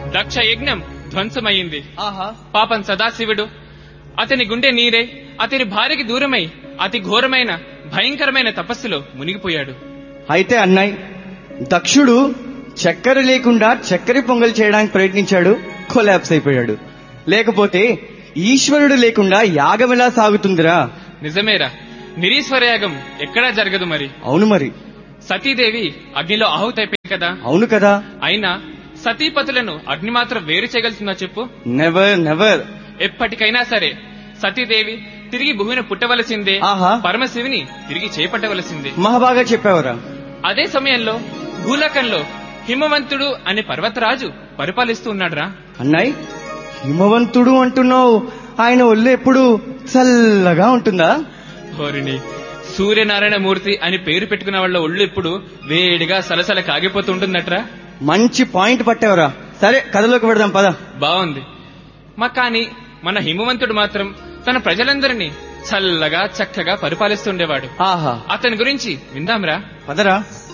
దక్ష యజ్ఞం ధ్వంసమయ్యింది ఆహా పాపం సదాశివుడు అతని గుండె నీరే అతని భార్యకి దూరమై అతి ఘోరమైన భయంకరమైన తపస్సులో మునిగిపోయాడు అయితే అన్నయ్ దక్షుడు చక్కెర లేకుండా చక్కెర పొంగల్ చేయడానికి ప్రయత్నించాడు కొలాప్స్ అయిపోయాడు లేకపోతే ఈశ్వరుడు లేకుండా యాగం ఎలా సాగుతుందిరా నిజమేరా నిరీశ్వరయాగం ఎక్కడా జరగదు మరి అవును మరి సతీదేవి అగ్నిలో ఆహుతైపోయింది కదా అవును కదా అయినా సతీపతులను అగ్ని మాత్రం వేరు చేయగలుగుతుందా చెప్పు నెవర్ నెవర్ ఎప్పటికైనా సరే సతీదేవి తిరిగి భూమిని పుట్టవలసిందే ఆహా. పరమశివుని తిరిగి చేపట్టవలసిందే మహాబాగా చెప్పావురా అదే సమయంలో భూలోకంలో హిమవంతుడు అనే పర్వతరాజు పరిపాలిస్తూ ఉన్నాడురా అన్నయ్ హిమవంతుడు అంటున్నావు ఆయన ఒళ్ళు ఎప్పుడు చల్లగా ఉంటుందా హోరిని సూర్యనారాయణ మూర్తి అని పేరు పెట్టుకున్న వాళ్ళ ఒళ్ళు ఇప్పుడు వేడిగా సలసల కాగిపోతుంటుందట్రా మంచి పాయింట్ పట్టావురా సరే కథలోకి పెడదాం పద బాగుంది మా కాని మన హిమవంతుడు మాత్రం తన ప్రజలందరినీ చల్లగా చక్కగా పరిపాలిస్తుండేవాడు ఆహా అతని గురించి విందాంరా పదరా